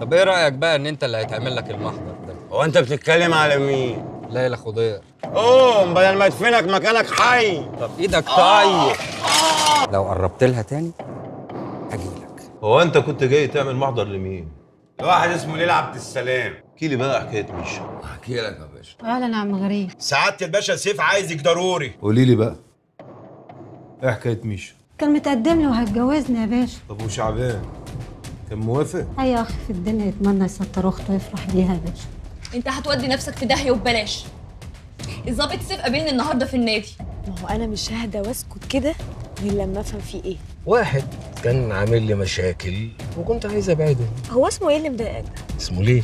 طب ايه رايك بقى ان انت اللي هيتعمل لك المحضر ده هو انت بتتكلم على مين ليلى خضير قوم بدل ما ادفنك مكانك حي طب ايدك طيب لو قربت لها تاني اجيلك هو انت كنت جاي تعمل محضر لمين؟ واحد اسمه ليلى عبد السلام احكي لي بقى حكايه ميشا احكي لك يا باشا اهلا يا عم غريب سعاده الباشا سيف عايزك ضروري قولي لي بقى ايه حكايه ميشا؟ كان متقدم لي وهتجوزني يا باشا طب وشعبان كان موافق؟ اي اخ في الدنيا يتمنى يستر اخته ويفرح بيها يا باشا انت هتودي نفسك في داهيه وببلاش الظابط سيف قابلني النهارده في النادي ما هو انا مش ههدى واسكت كده غير لما افهم فيه ايه واحد كان عامل لي مشاكل وكنت عايز ابعده هو اسمه ايه اللي مضايقك ده اسمه ليه؟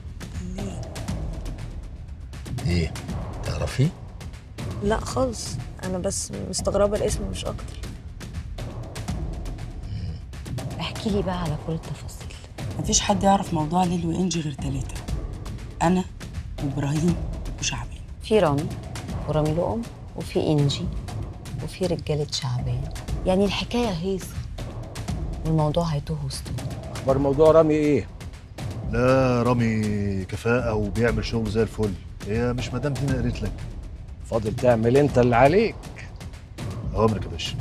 ايه؟ تعرفيه؟ لا خالص انا بس مستغربه الاسم مش اكتر احكي لي بقى على كل التفاصيل مفيش حد يعرف موضوع ليل وانجي غير تلاتة أنا وإبراهيم وشعبان في رامي ورامي لقم وفي انجي وفي رجاله شعبان يعني الحكايه هيصه والموضوع هيتوه وسطهم اخبار موضوع رامي ايه؟ لا رامي كفاءة وبيعمل شغل زي الفل هي مش مدام دينا قالت لك فاضل تعمل انت اللي عليك أوامرك يا باشا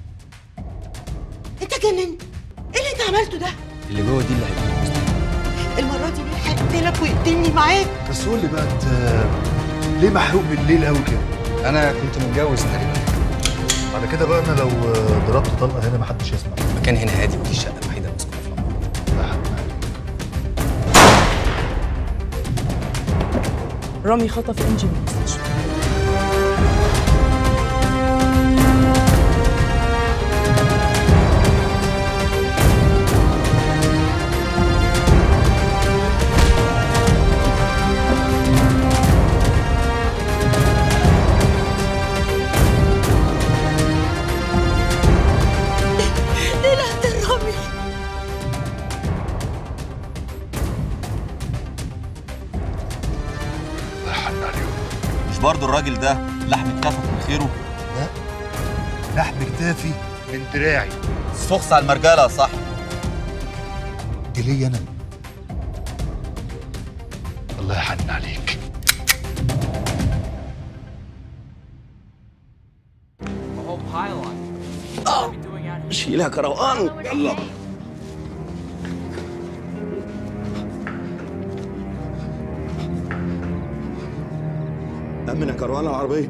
انت جننت ايه اللي انت عملته ده اللي جوه دي اللي هيكون المره دي هقتلك ويقتلني معاك بس قول لي بقى أنت ليه محروق من الليل قوي كده؟ انا كنت متجوز تقريبا على كده بقى أنا لو ضربت طلقة هنا محدش يسمع المكان هنا هادي ودي الشقه الوحيده اللي مسكونه في العمر. لا حد معاك. رامي خطف انجي من المستشفى ليه لا رامي الله يحن عليهم مش برضو الراجل ده لحم اتفق من خيره لا لحم كتافي من دراعي فخص على المرجله يا صاحبي دي ليا أنا الله يحن عليك شيلها كروان يلا أمن يا كروان العربية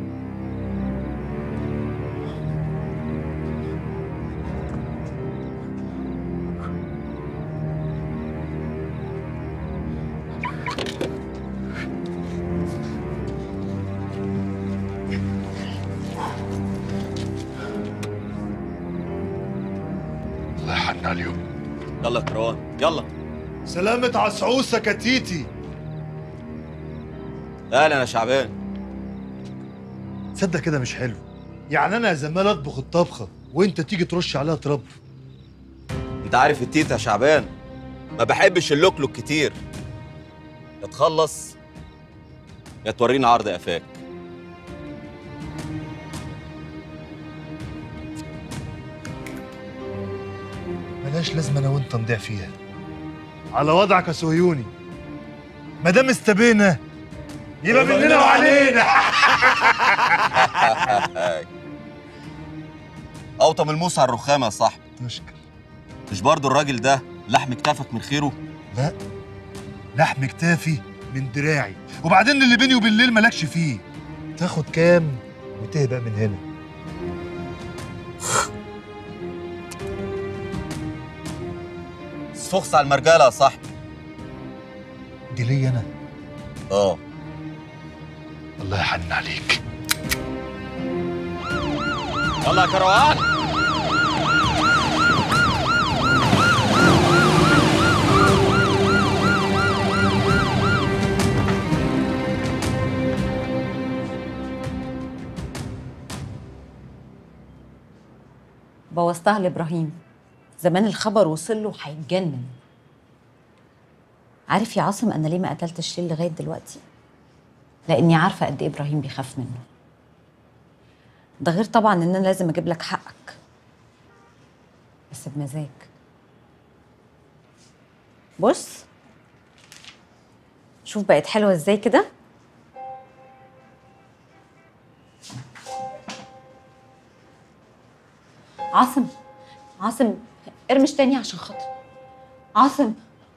الله يحن عليهم يلا يا كروان يلا سلامة عسعوسة كتيتي اهلا يا شعبان تصدق كده مش حلو يعني انا يا زمال اطبخ الطبخه وانت تيجي ترش عليها تراب انت عارف التيتا يا شعبان ما بحبش اللوكلوك كتير يا تخلص يا تورينا عرض قفاك ملاش لازمه انا وانت نضيع فيها على وضعك يا صهيوني ما دام استبينا يبقى مننا وعلينا اوطى من الموس على الرخامه يا صاحبي تشكر مش برضو الراجل ده لحم اكتفك من خيره لا لحم كتافي من دراعي وبعدين اللي بيني وبين الليل مالكش فيه تاخد كام وتهبق من هنا فخص على المرجله يا صاحبي دي ليا انا اه الله يحن عليك يلا يا كروان بوظتها لابراهيم زمان الخبر وصل له هيتجنن عارف يا عاصم انا ليه ما قتلتش ليل لغايه دلوقتي لاني عارفه قد ايه ابراهيم بيخاف منه ده غير طبعا ان انا لازم اجيب لك حقك بس بمزاج بص شوف بقت حلوه ازاي كده عاصم عاصم ارمش تاني عشان خاطري عاصم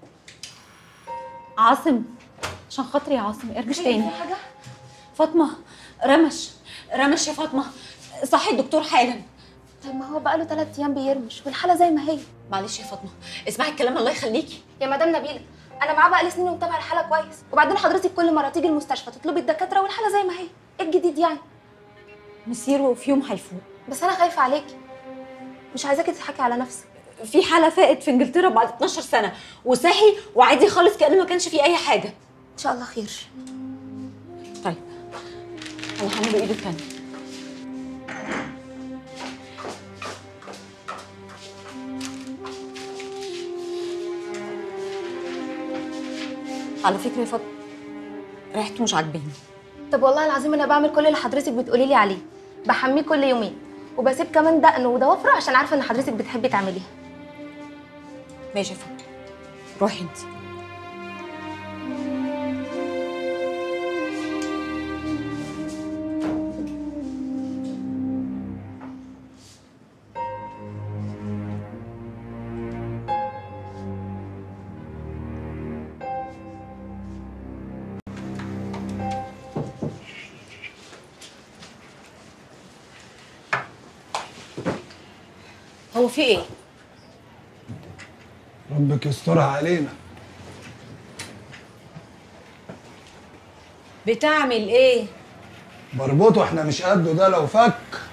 عاصم عشان خاطري يا عاصم ارمش تاني حاجه فاطمه رمش رمش يا فاطمه صحي الدكتور حالا طب ما هو بقاله ثلاث ايام بيرمش والحاله زي ما هي معلش يا فاطمه اسمعي الكلام الله يخليكي يا مدام نبيله انا معاه بقالي سنين ومتابعه الحاله كويس وبعدين حضرتك كل مره تيجي المستشفى تطلبي الدكاتره والحاله زي ما هي ايه الجديد يعني مسير وفي يوم هيفوق بس انا خايفه عليكي مش عايزاكي تضحكي على نفسك في حاله فائت في انجلترا بعد 12 سنه وصحي وعادي خالص كأن ما كانش فيه اي حاجه ان شاء الله خير طيب انا هعمل له ايده التانية على فكره يا فاطمه ريحته مش عاجباني طب والله العظيم انا بعمل كل اللي حضرتك بتقولي لي عليه بحميه كل يومين وبسيب كمان دقن وضوافره عشان عارفه ان حضرتك بتحبي تعمليها ماشي يا فاطمه روحي انت هو في ايه؟ ربك يسترها علينا بتعمل ايه بربطه احنا مش قده ده لو فك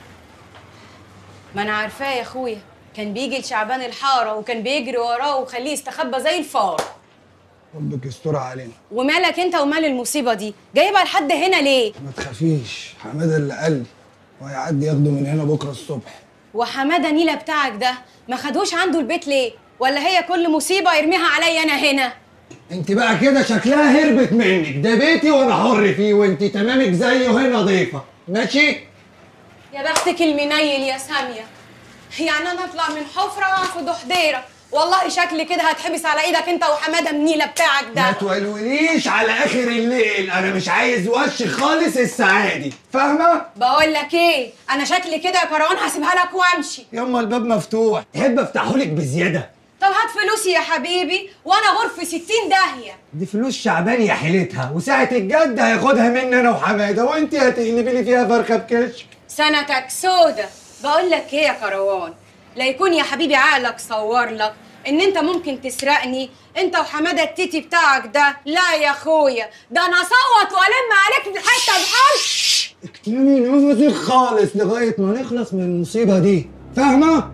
ما انا عارفاه يا اخويا كان بيجي لشعبان الحاره وكان بيجري وراه وخليه يستخبى زي الفار ربك يسترها علينا ومالك انت ومال المصيبه دي جايبها لحد هنا ليه ما تخافيش حماده اللي قال لي وهيعدي ياخده من هنا بكره الصبح وحماده نيله بتاعك ده ما خدوش عنده البيت ليه ولا هي كل مصيبه يرميها عليا انا هنا انت بقى كده شكلها هربت منك ده بيتي وانا حر فيه وانت تمامك زيه هنا ضيفه ماشي يا بختك المنيل يا ساميه يعني انا اطلع من حفره واقع في دحديره والله شكلي كده هتحبس على ايدك انت وحماده النيله بتاعك ما ده تولوليش على اخر الليل انا مش عايز وش خالص السعادي فاهمه بقول لك ايه انا شكلي كده يا كروان هسيبها لك وامشي يما الباب مفتوح تحب افتحهولك بزياده طب هات فلوسي يا حبيبي وانا غرفه 60 داهيه دي فلوس شعبان يا حيلتها وساعة الجد هياخدها مني انا وحماده وانت هتقلبي لي فيها فرخه بكشك سنتك سودة بقول لك ايه يا كروان لا يكون يا حبيبي عقلك صور لك ان انت ممكن تسرقني انت وحماده التيتي بتاعك ده لا يا اخويا ده انا اصوت والم عليك في الحته بحال اكتمي نفسك خالص لغايه ما نخلص من المصيبه دي فاهمه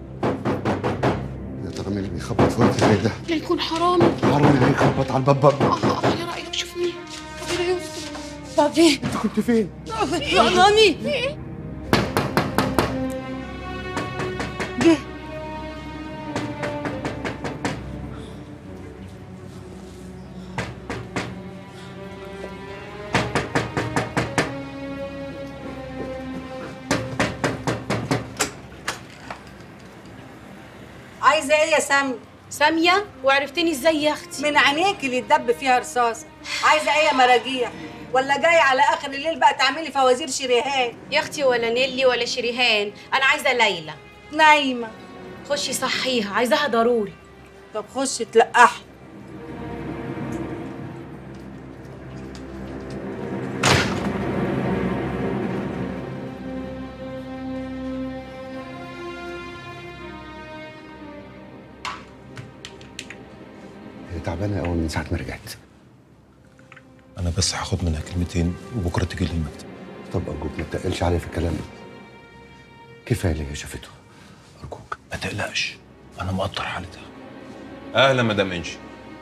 يا ترى مين اللي بيخبط في وقت زي ده؟ لا يكون حرامي حرامي هيخبط على الباب برضه اه اه يا رايك شوف مين ربنا يستر بابي انت كنت فين؟ حرامي جه عايزه ايه يا سامي ساميه وعرفتني ازاي يا اختي من عينيك اللي اتدب فيها رصاصه عايزه ايه يا مراجيح ولا جاي على اخر الليل بقى تعملي فوازير شريهان يا اختي ولا نيلي ولا شريهان انا عايزه ليلى نايمه خشي صحيها عايزاها ضروري طب خشي تلقحي هي تعبانه قوي من ساعه ما رجعت انا بس هاخد منها كلمتين وبكره تيجي لي المكتب طب ارجوك ما تقلش عليا في الكلام كفايه اللي هي شافته ارجوك ما تقلقش انا مقدر حالتها اهلا مدام انشي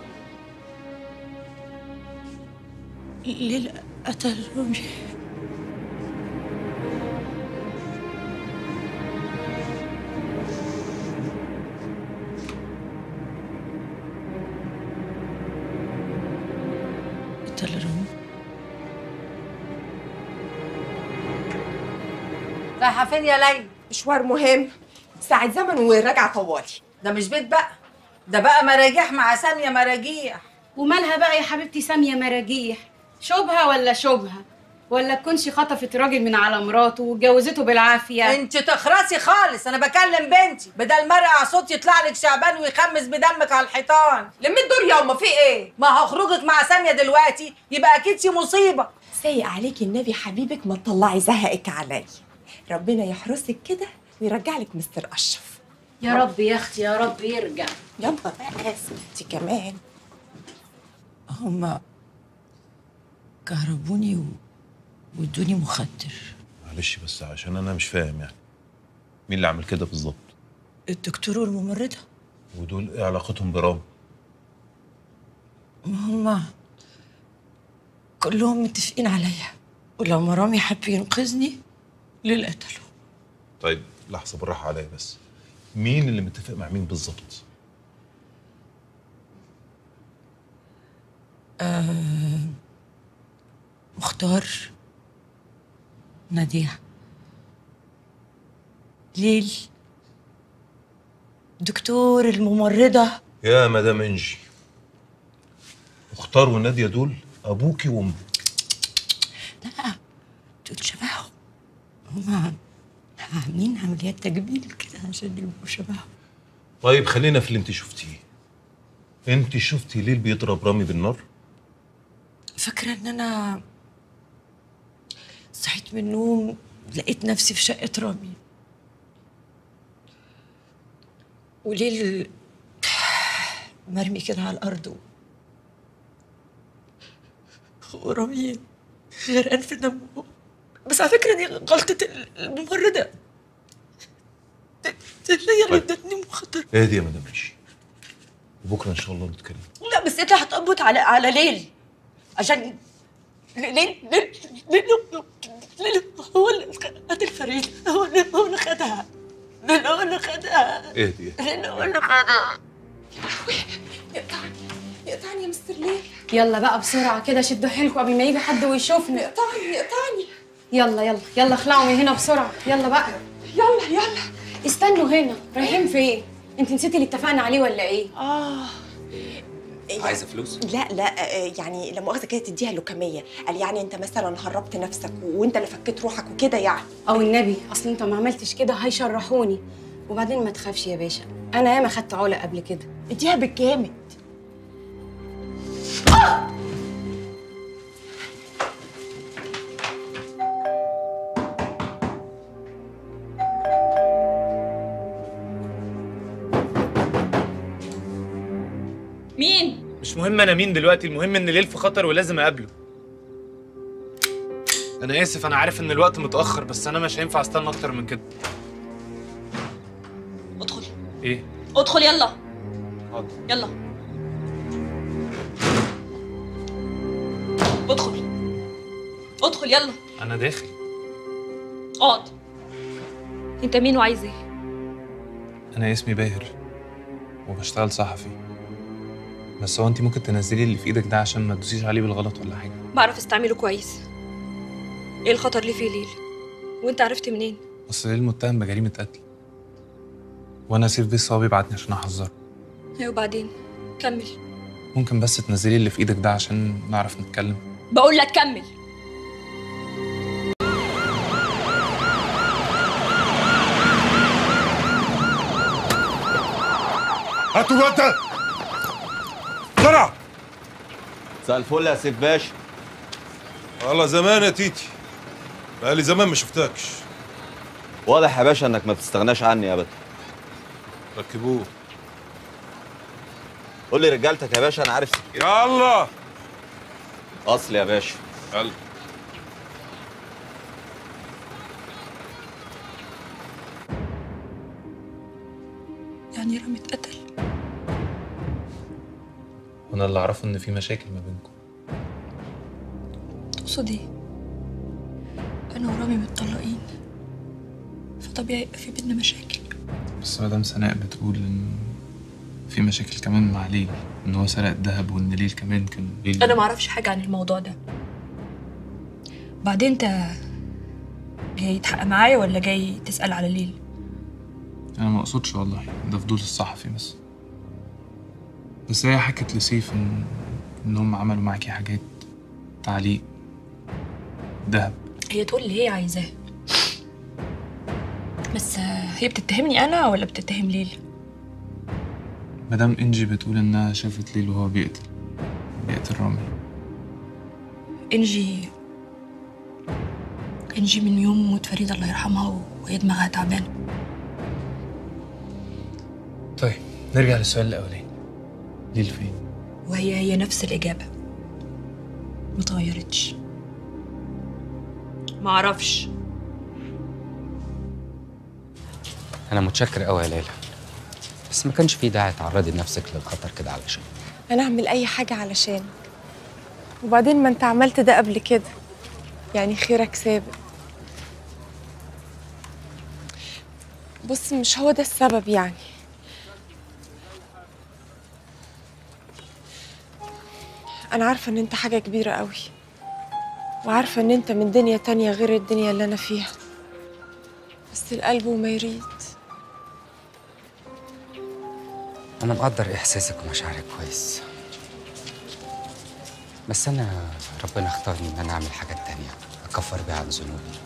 ليلى قتل رومي قتل رومي رايحه فين يا ليلى مشوار مهم ساعة زمن وراجعة طوالي ده مش بيت بقى ده بقى مراجيح مع ساميه مراجيح ومالها بقى يا حبيبتي ساميه مراجيح شبهه ولا شبهه ولا تكونش خطفت راجل من على مراته واتجوزته بالعافيه انت تخرسي خالص انا بكلم بنتي بدل ما ارقع صوت يطلع لك شعبان ويخمس بدمك على الحيطان لمي الدور يا امه في ايه ما هو خروجك مع ساميه دلوقتي يبقى اكيد في مصيبه سايق عليك النبي حبيبك ما تطلعي زهقك عليا ربنا يحرسك كده ويرجع لك مستر اشرف يا رب يا اختي يا رب يرجع يلا بقى انت كمان هما كهربوني و... وادوني مخدر معلش بس عشان انا مش فاهم يعني مين اللي عمل كده بالظبط الدكتور والممرضة ودول ايه علاقتهم برام هما كلهم متفقين عليا ولو مرامي حب ينقذني ليه قتله طيب لحظه بالراحه عليا بس مين اللي متفق مع مين بالظبط آه مختار نادية ليل دكتور الممرضة يا مدام انجي مختار وناديه دول ابوكي وامك لا دول شبههم هما عاملين عمليات تجميل كده عشان يبقوا شبههم طيب خلينا في اللي انت شفتيه انت شفتي ليل بيضرب رامي بالنار فاكرة ان انا صحيت من النوم لقيت نفسي في شقة رامي وليل مرمي كده على الأرض و... ورامي غرقان في دمه بس على فكرة دي غلطة الممرضة دي دي هي اللي ادتني مخدر اهدي يا مدام انجي وبكره ان شاء الله نتكلم لا بس انت هتقبض على على ليل عشان ليل ليل ليل ليل هو اللي خد الفريد هو اللي هو اللي خدها ليل هو اللي خدها اهدي ليل هو اللي خدها يقطعني يقطعني يا مستر ليل يلا بقى بسرعه كده شدوا حيلكم قبل ما يجي حد ويشوفنا يقطعني يقطعني يلا يلا يلا اخلعوا من هنا بسرعه يلا بقى يلا يلا استنوا هنا رايحين فين انت نسيتي اللي اتفقنا عليه ولا ايه اه عايزه فلوس لا لا آه، يعني لا مؤاخذه كده تديها لوكميه قال يعني انت مثلا هربت نفسك وانت اللي فكيت روحك وكده يعني او النبي اصل انت ما عملتش كده هيشرحوني وبعدين ما تخافش يا باشا انا ياما خدت علا قبل كده اديها بالجامد مين؟ مش مهم انا مين دلوقتي المهم ان ليل في خطر ولازم اقابله انا اسف انا عارف ان الوقت متاخر بس انا مش هينفع استنى اكتر من كده ادخل ايه ادخل يلا حاضر يلا ادخل ادخل يلا انا داخل اقعد انت مين وعايز ايه؟ انا اسمي باهر وبشتغل صحفي بس هو انت ممكن تنزلي اللي في ايدك ده عشان ما تدوسيش عليه بالغلط ولا حاجه بعرف استعمله كويس ايه الخطر اللي فيه ليل؟ وانت عرفت منين؟ اصل ليل متهم بجريمه قتل وانا سيف بس هو بيبعتني عشان احذره ايه وبعدين؟ كمل ممكن بس تنزلي اللي في ايدك ده عشان نعرف نتكلم بقول لك كمل هاتوا الواد ده بسرعه مساء الفل يا سيف باشا والله زمان يا تيتي بقالي زمان ما شفتكش واضح يا باشا انك ما بتستغناش عني ابدا ركبوه قول لي رجالتك يا باشا انا عارف يلا اصل يا باشا يلا يعني رامي اتقتل وانا اللي اعرفه ان في مشاكل ما بينكم تقصد ايه؟ انا ورامي متطلقين فطبيعي يبقى في بينا مشاكل بس مدام سناء بتقول ان في مشاكل كمان مع ليل ان هو سرق الذهب وان ليل كمان كان ليل انا ما اعرفش حاجه عن الموضوع ده بعدين انت جاي تحقق معايا ولا جاي تسال على ليل انا ما اقصدش والله ده فضول الصحفي بس بس هي حكت لسيف ان ان هم عملوا معاكي حاجات تعليق دهب هي تقول اللي هي عايزاه بس آه، هي بتتهمني انا ولا بتتهم ليل مدام انجي بتقول انها شافت ليل وهو بيقتل بيقتل رامي انجي انجي من يوم موت فريده الله يرحمها وهي دماغها تعبانه طيب نرجع للسؤال الاولاني ليل فين وهي هي نفس الاجابه متغيرتش معرفش انا متشكر قوي يا ليلى بس ما كانش في داعي تعرضي نفسك للخطر كده علشان انا اعمل اي حاجه علشانك وبعدين ما انت عملت ده قبل كده يعني خيرك سابق بص مش هو ده السبب يعني انا عارفه ان انت حاجه كبيره قوي وعارفه ان انت من دنيا تانية غير الدنيا اللي انا فيها بس القلب وما يريد انا مقدر احساسك ومشاعرك كويس بس انا ربنا اختارني ان انا اعمل حاجات تانية اكفر بيها عن ذنوبي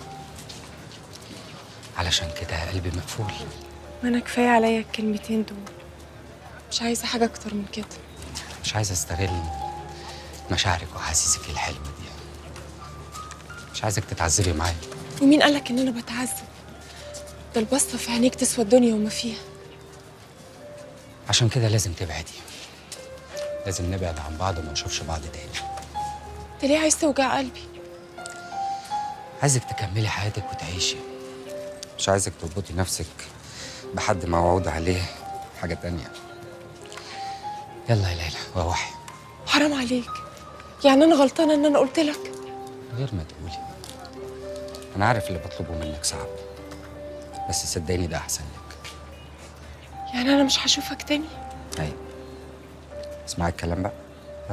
علشان كده قلبي مقفول ما انا كفايه عليا الكلمتين دول مش عايزه حاجه اكتر من كده مش عايز استغل مشاعرك واحاسيسك الحلوه دي مش عايزك تتعذبي معايا ومين قالك ان انا بتعذب ده البصه في عينيك تسوى الدنيا وما فيها عشان كده لازم تبعدي لازم نبعد عن بعض وما نشوفش بعض تاني انت ليه عايز توجع قلبي عايزك تكملي حياتك وتعيشي مش عايزك تربطي نفسك بحد موعود عليه حاجة تانية يلا يا ليلى روحي حرام عليك يعني انا غلطانه ان انا قلت لك غير ما تقولي أنا عارف اللي بطلبه منك صعب بس صدقني ده أحسن لك يعني انا مش هشوفك تاني أيوة اسمعي الكلام بقى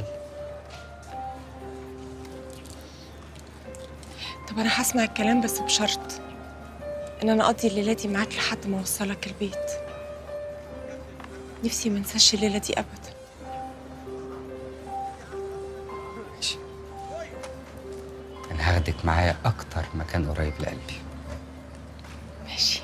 طب انا هسمع الكلام بس بشرط ان انا اقضي الليله دي معاك لحد ما اوصلك البيت نفسي ما انساش الليله دي ابدا أنا هاخدك معايا أكتر مكان قريب لقلبي ماشي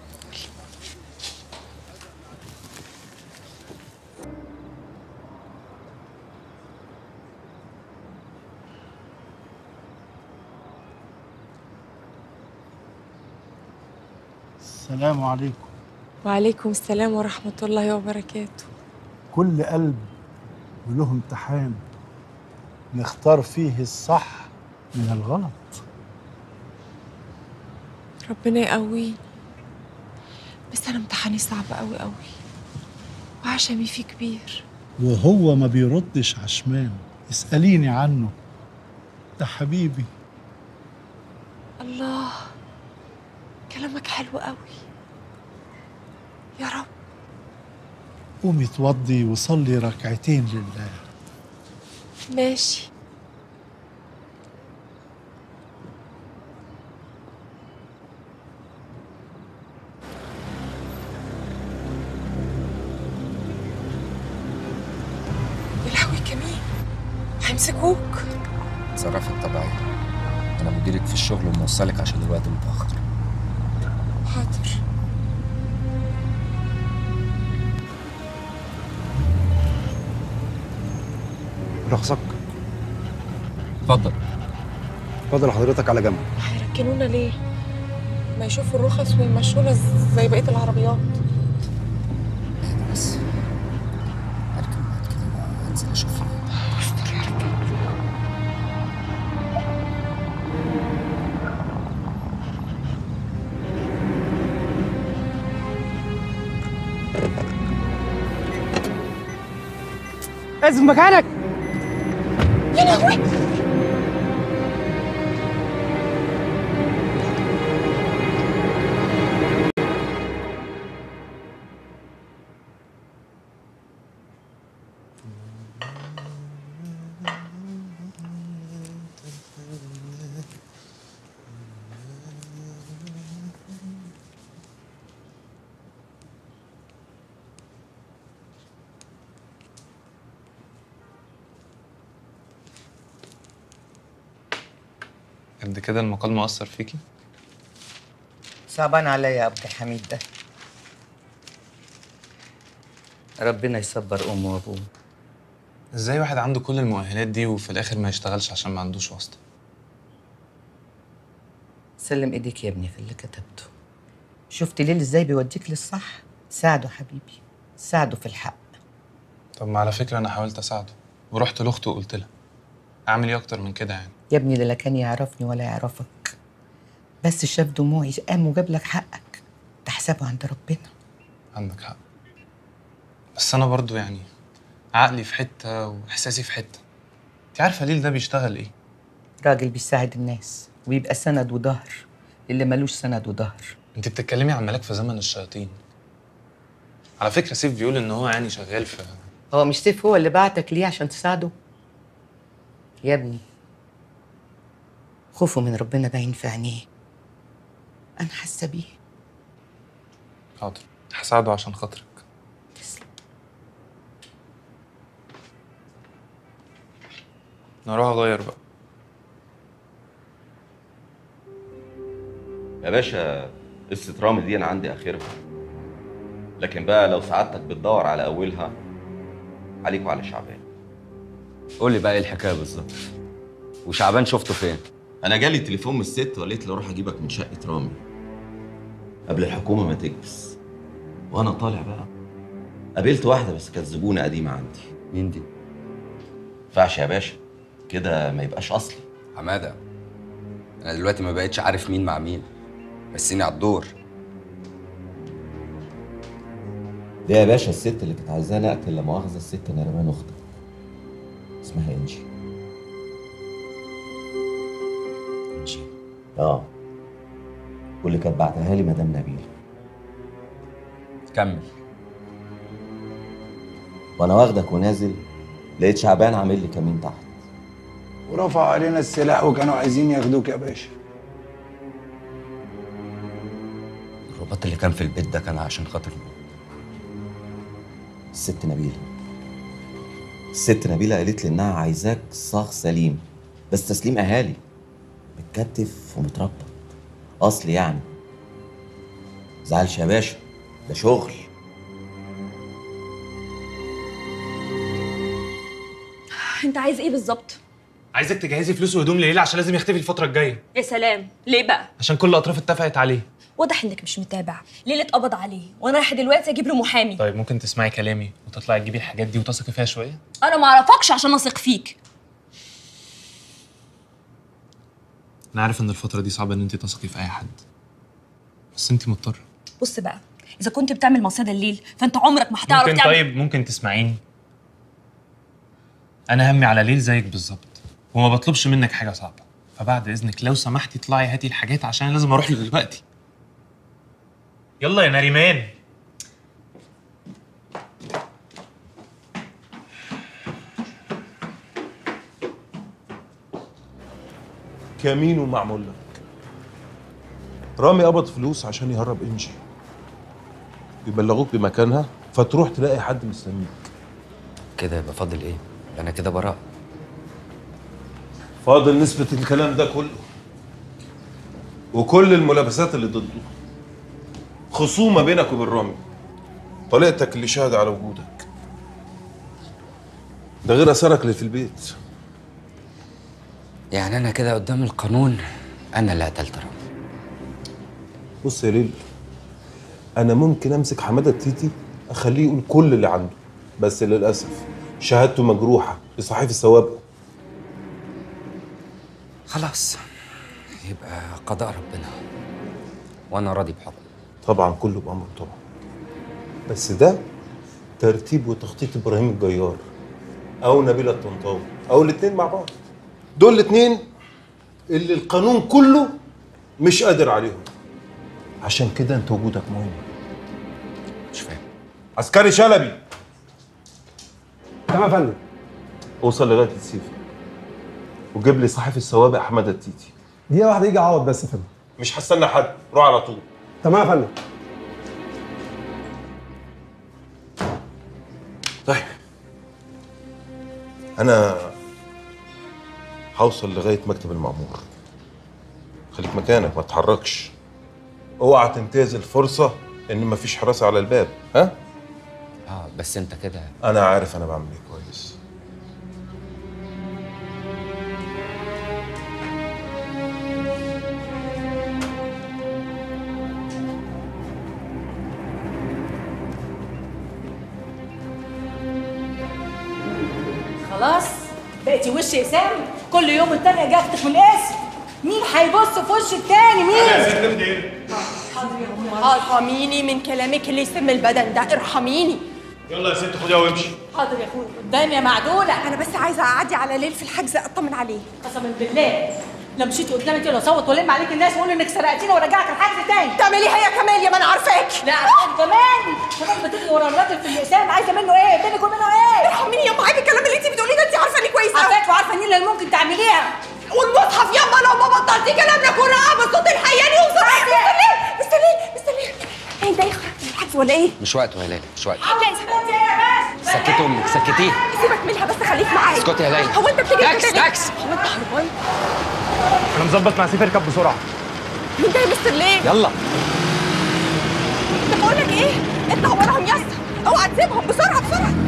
السلام عليكم وعليكم السلام ورحمه الله وبركاته كل قلب وله امتحان نختار فيه الصح من الغلط ربنا يقويني بس انا امتحاني صعب قوي قوي وعشمي فيه كبير وهو ما بيردش عشمان اسأليني عنه ده حبيبي الله كلامك حلو قوي يا رب قومي اتوضي وصلي ركعتين لله ماشي يا لهوي كمين هيمسكوك تصرفي الطبيعية أنا مديرك في الشغل وموصلك عشان الوقت متأخر حاضر رخصك اتفضل اتفضل حضرتك على جنب هيركنونا ليه؟ ما يشوفوا الرخص ويمشونا زي بقية العربيات بس هركب بعد كده بقى هنزل أشوف اثبت مكانك يا لهوي قد كده المقال مؤثر فيكي صعبان عليا يا عبد الحميد ده ربنا يصبر امه وابوه ازاي واحد عنده كل المؤهلات دي وفي الاخر ما يشتغلش عشان ما عندوش واسطه سلم ايديك يا ابني في اللي كتبته شفت ليل ازاي بيوديك للصح ساعده حبيبي ساعده في الحق طب ما على فكره انا حاولت اساعده ورحت لاخته وقلت لها اعمل ايه اكتر من كده يعني يا ابني ده لا كان يعرفني ولا يعرفك بس شاف دموعي قام وجاب لك حقك تحسبه عند ربنا عندك حق بس انا برضو يعني عقلي في حته واحساسي في حته انت عارفه ليل ده بيشتغل ايه راجل بيساعد الناس ويبقى سند وظهر اللي ملوش سند وظهر انت بتتكلمي عن ملاك في زمن الشياطين على فكره سيف بيقول ان هو يعني شغال في هو مش سيف هو اللي بعتك ليه عشان تساعده يا ابني خوفه من ربنا باين في عينيه انا حاسه بيه حاضر هساعده عشان خاطرك انا اروح اغير بقى يا باشا قصة رامي دي أنا عندي آخرها لكن بقى لو سعادتك بتدور على أولها عليك وعلى شعبان قول لي بقى ايه الحكايه بالظبط وشعبان شفته فين أنا جالي تليفون من الست وقالت لي أروح أجيبك من شقة رامي قبل الحكومة ما تكبس وأنا طالع بقى قابلت واحدة بس كانت زبونة قديمة عندي مين دي؟ ينفعش يا باشا كده ما يبقاش أصلي حماده انا دلوقتي ما بقتش عارف مين مع مين بسيني على الدور دي يا باشا الست اللي كانت عايزاني أقتل لا مؤاخذة الست نرمان أختك اسمها إنجي إنجي اه واللي كانت بعتها لي مدام نبيل كمل وانا واخدك ونازل لقيت شعبان عامل لي كمين تحت ورفعوا علينا السلاح وكانوا عايزين ياخدوك يا باشا الرباط اللي كان في البيت ده كان عشان خاطر مين؟ الست نبيله الست نبيله قالت لي انها عايزاك صاغ سليم بس تسليم اهالي متكتف ومتربط اصل يعني زعلش يا باشا ده شغل انت عايز ايه بالظبط عايزك تجهزي فلوس وهدوم لليلى عشان لازم يختفي الفتره الجايه يا سلام ليه بقى عشان كل الاطراف اتفقت عليه واضح انك مش متابع ليلى اتقبض عليه وانا رايحه دلوقتي اجيب له محامي طيب ممكن تسمعي كلامي وتطلعي تجيبي الحاجات دي وتثقي فيها شويه انا ما اعرفكش عشان اثق فيك انا عارف ان الفتره دي صعبه ان انت تثقي في اي حد بس انت مضطره بص بقى اذا كنت بتعمل مصيده الليل فانت عمرك ما هتعرف ممكن تعمل طيب ممكن تسمعيني انا همي على ليل زيك بالظبط وما بطلبش منك حاجه صعبه فبعد اذنك لو سمحتي اطلعي هاتي الحاجات عشان لازم اروح له دلوقتي يلا يا نريمان كمين ومعمول لك رامي قبض فلوس عشان يهرب انجي يبلغوك بمكانها فتروح تلاقي حد مستنيك كده يبقى فاضل ايه؟ انا كده براء فاضل نسبة الكلام ده كله وكل الملابسات اللي ضده خصومة بينك وبين رامي طليقتك اللي شاهد على وجودك ده غير اثرك اللي في البيت يعني انا كده قدام القانون انا اللي قتلت رامي بص يا ليل انا ممكن امسك حماده التيتي اخليه يقول كل اللي عنده بس للاسف شهادته مجروحه لصحيف السوابق خلاص يبقى قضاء ربنا وانا راضي بحكمه طبعا كله بامره طبعا بس ده ترتيب وتخطيط ابراهيم الجيار او نبيله الطنطاوي او الاثنين مع بعض دول الاثنين اللي القانون كله مش قادر عليهم عشان كده انت وجودك مهم مش فاهم عسكري شلبي تمام يا فندم اوصل لغايه السيف وجيب لي صحيف السوابق حماده التيتي دقيقة واحدة يجي عوض بس يا فندم مش هستنى حد روح على طول تمام يا فندم طيب انا هوصل لغايه مكتب المأمور خليك مكانك ما تتحركش اوعى تنتهز الفرصه ان مفيش حراسه على الباب ها اه بس انت كده انا عارف انا بعمل ايه كويس خلاص بقيتي وش اسام كل يوم التاني اجي اخدك من الاسم مين هيبص في وش التاني مين ارحميني من كلامك اللي يسم البدن ده ارحميني يلا يا ست خديها وامشي حاضر يا اخويا قدامي يا معدوله انا بس عايزه اعدي على ليل في الحجز اطمن عليه قسما بالله لا مشيت قدامي كده اصوت والم عليك الناس واقول انك سرقتيني وارجعك الحجز تاني تعملي هي كمان يا ما انا عارفاك لا عشان كمان كمان بتجري ورا الراجل في الاقسام عايزه منه ايه بينك وبينه ايه ارحميني يا عيب الكلام اللي انت بتقوليه ده انت عارفاني كويس قوي عارفاك وعارفه مين اللي ممكن تعمليها والمصحف ياما لو ما بطلتي كلام لك والرقابه صوت الحياني وصوت مستنيه مستنيه مستنيه ايه ده يخرج من الحجز ولا ايه؟ مش وقته يا ليلى مش وقته لا سكتي امك سكتيه سيبك منها بس خليك معايا اسكتي يا ليلى. هو انت بتيجي تاكس، كده ليه؟ تاكس. هو انت هربان انا مظبط مع سيف اركب بسرعه مين ده يا مستر ليه؟ يلا طب بقول لك ايه؟ اطلع وراهم يا اسطى اوعى تسيبهم بسرعه بسرعه